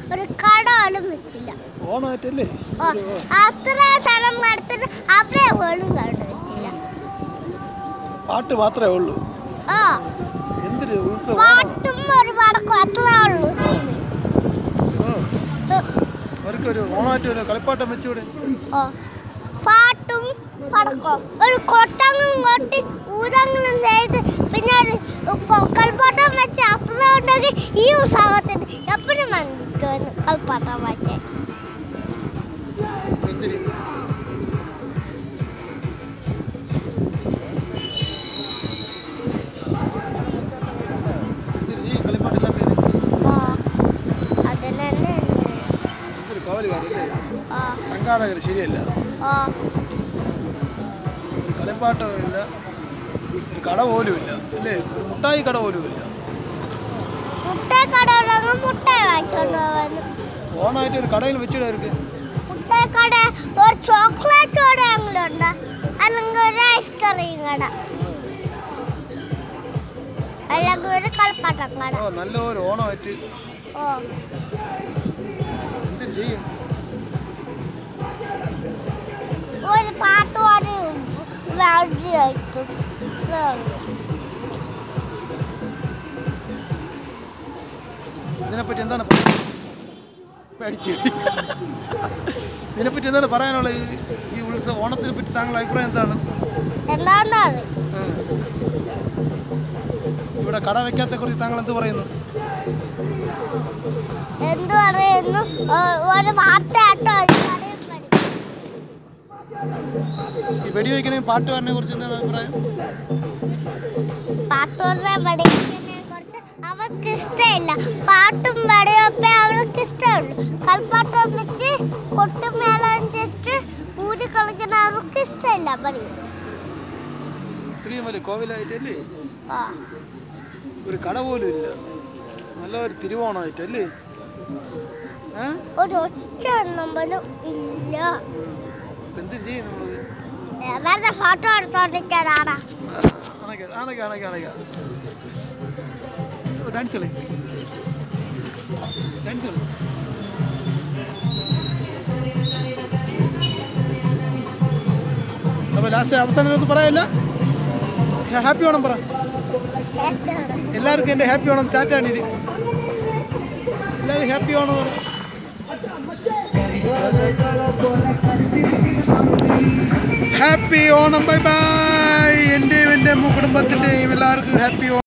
ഒരു കട പോലും വെച്ചില്ല ഓണമായിട്ടല്ലേ ഓ അത്ര സ്ഥലം എടുത്തിട്ട് അവിടെ പോലും കട വെച്ചില്ല പാട്ട് മാത്രമേ ഉള്ളൂ ഓ എന്തൊരു ഉത്സവം പാട്ടും ഒരു പടക്കും അത്രേ ഉള്ളൂ ഓ, അവർക്കൊരു ഓണമായിട്ട് ഒരു കളിപ്പാട്ടം വെച്ചുകൂടെ ഓ പാട്ടും പടക്കും ഒരു കൊട്ടങ്ങും കൊട്ടി ഊതങ്ങളും ചെയ്ത് പിന്നെ ഒരു ഉപ്പ- കളിപ്പാട്ടം വെച്ച് അത്ര ഉണ്ടെങ്കിൽ ഈ ഉത്സവത്തിന് എപ്പോഴും വന്നിട്ട് കളിപ്പാട്ടം വെച്ചേ എന്തിന് എന്തിന് നീ കളിപ്പാട്ടില്ലാത്തതിന് ഓ അതിന് തന്നെ എന്തൊരു കവലുകാരല്ലേ ഓ സംഘാടകർ ശരിയല്ല ഓ ഒരു കളിപ്പാട്ടവും ഇല്ല ഒരു കട പോലും ഇല്ല അല്ലേ ഒരു മുട്ടായി കട പോലും ഇല്ല മുട്ട കട ഉണ്ടെങ്കിൽ മുട്ട വാങ്ങിച്ചോണ്ട് പോകാനും ഓണമായിട്ട് ഒരു കടയിൽ വെച്ചിട്ട് അവർക്ക് മുട്ട കട ഒരു ചോക്ലേറ്റ് കടയെങ്കിലും ഉണ്ട് അല്ലെങ്കിൽ ഒരു ഐസ്ക്രീം കട അല്ലെങ്കിൽ ഒരു കളിപ്പാട്ടം കട ഓ നല്ല ഒരു ഓണമായിട്ട് ഓ എന്തിന് ചെയ്യും ഒരു പാട്ട് പാടിയും വാഴ്ച കഴിക്കും ഇത്രേ ഉള്ളൂ. ഇതിനെപ്പറ്റി എന്താണ് പറയുക? പേടിച്ച് ഇതിനെപ്പറ്റി എന്താണ് പറയാനുള്ളത് ഈ- ഈ ഉത്സവം ഓണത്തിനെ പറ്റി താങ്കളുടെ അഭിപ്രായം എന്താണ് എന്താണ്ടാണ് ഉം. ഇവിടെ കട വെക്കാത്ത കുറിച്ച് താങ്കൾ എന്ത് പറയുന്നു എന്ത് പറയുന്നു ഒ- ഒരു വാർത്തയാട്ടോ അത് കടയിൽ വരും. ഈ വെടിവെക്കണേ പാട്ടുകാരനെ കുറിച്ച് എന്താണ് അഭിപ്രായം പാട്ടൂരിനെ പഠിക്കുന്നതിനെ കുറിച്ച് അവർക്ക് ഇഷ്ടമില്ല പാട്ടും വെടിവെപ്പേ അവർക്ക് ഇഷ്ടമുള്ളൂ കളിപ്പാട്ടം വെച്ച് കൊട്ടും മേളം വെച്ച് ഊതി കളിക്കുന്ന അവർക്ക് ഇഷ്ടമില്ല പടി ഇത്രയും വലിയ കോവിലായിട്ടല്ലേ ആ ഒരു കട പോലും ഇല്ല നല്ല ഒരു തിരുവോണമായിട്ടല്ലേ ഏ ഒരു ഒച്ച എണ്ണം പോലും ഇല്ല ഇപ്പൊ എന്ത് ചെയ്യും നമ്മളത് ഏ, വെറുതെ ഫോട്ടോ എടുത്തോണ്ടിരിക്കാനാടാ ആണക്ക ആണക്ക ആണക്ക ആണക്ക ഡാൻസ് കളി ഡാൻസ് കളി അപ്പോൾ ലാസ്റ്റ് അവസാനം ഒന്നും പറയല്ല ഹാപ്പി ഓണം പറ എല്ലാവർക്കും എൻ്റെ ഹാപ്പി ഓണം ടാറ്റാണ് ഇത് എല്ലാവരും ഹാപ്പി ഓണം പറ ഹാപ്പി ഓണം ബൈ ബൈ എൻ്റെയും എൻ്റെ കുടുംബത്തിൻ്റെയും എല്ലാവർക്കും ഹാപ്പി ഓണം